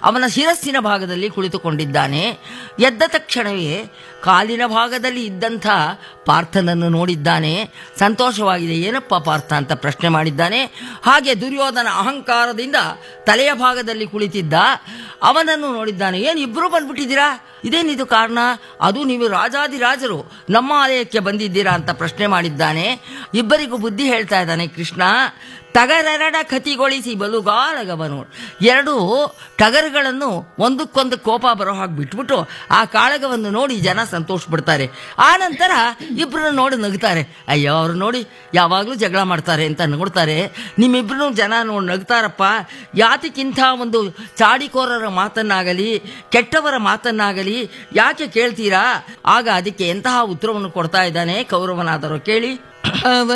ಅವನ ಶಿರಸ್ಸಿನ ಭಾಗದಲ್ಲಿ ಕುಳಿತುಕೊಂಡಿದ್ದಾನೆ ಎದ್ದ ತಕ್ಷಣವೇ ಕಾಲಿನ ಭಾಗದಲ್ಲಿ ಇದ್ದಂಥ ಪಾರ್ಥನನ್ನು ನೋಡಿದ್ದಾನೆ ಸಂತೋಷವಾಗಿದೆ ಏನಪ್ಪ ಪಾರ್ಥ ಅಂತ ಪ್ರಶ್ನೆ ಮಾಡಿದ್ದಾನೆ ಹಾಗೆ ದುರ್ಯೋಧನ ಅಹಂಕಾರದಿಂದ ತಲೆಯ ಭಾಗದಲ್ಲಿ ಕುಳಿತಿದ್ದ ಅವನನ್ನು ನೋಡಿದ್ದಾನೆ ಏನು ಇಬ್ಬರು ಬಂದ್ಬಿಟ್ಟಿದ್ದೀರಾ ಇದೇನಿದು ಕಾರಣ ಅದು ನೀವು ರಾಜಾದಿರಾಜರು ನಮ್ಮ ಆಲಯಕ್ಕೆ ಬಂದಿದ್ದೀರಾ ಅಂತ ಪ್ರಶ್ನೆ ಮಾಡಿದ್ದಾನೆ ಇಬ್ಬರಿಗೂ ಬುದ್ಧಿ ಹೇಳ್ತಾ ಇದ್ದಾನೆ ಕೃಷ್ಣ ಟಗರೆರಡ ಕತಿಗೊಳಿಸಿ ಬಲುಗಾಲಗವನು ಎರಡು ಟಗರುಗಳನ್ನು ಒಂದಕ್ಕೊಂದು ಕೋಪ ಬರೋ ಹಾಗೆ ಬಿಟ್ಬಿಟ್ಟು ಆ ಕಾಳಗವನ್ನು ನೋಡಿ ಜನ ಸಂತೋಷ ಪಡ್ತಾರೆ ಆ ನಂತರ ಇಬ್ಬರನ್ನ ನೋಡಿ ನಗ್ತಾರೆ ಅಯ್ಯೋ ಅವ್ರು ನೋಡಿ ಯಾವಾಗಲೂ ಜಗಳ ಮಾಡ್ತಾರೆ ಅಂತ ನೋಡ್ತಾರೆ ನಿಮ್ಮಿಬ್ಬರು ಜನ ನೋಡಿ ನಗ್ತಾರಪ್ಪ ಯಾತಕ್ಕಿಂಥ ಒಂದು ಚಾಡಿಕೋರರ ಮಾತನ್ನಾಗಲಿ ಕೆಟ್ಟವರ ಮಾತನ್ನಾಗಲಿ ಯಾಕೆ ಕೇಳ್ತೀರಾ ಆಗ ಅದಕ್ಕೆ ಎಂತಹ ಉತ್ತರವನ್ನು ಕೊಡ್ತಾ ಇದ್ದಾನೆ ಕೌರವನಾದರೂ ಕೇಳಿ ಅವ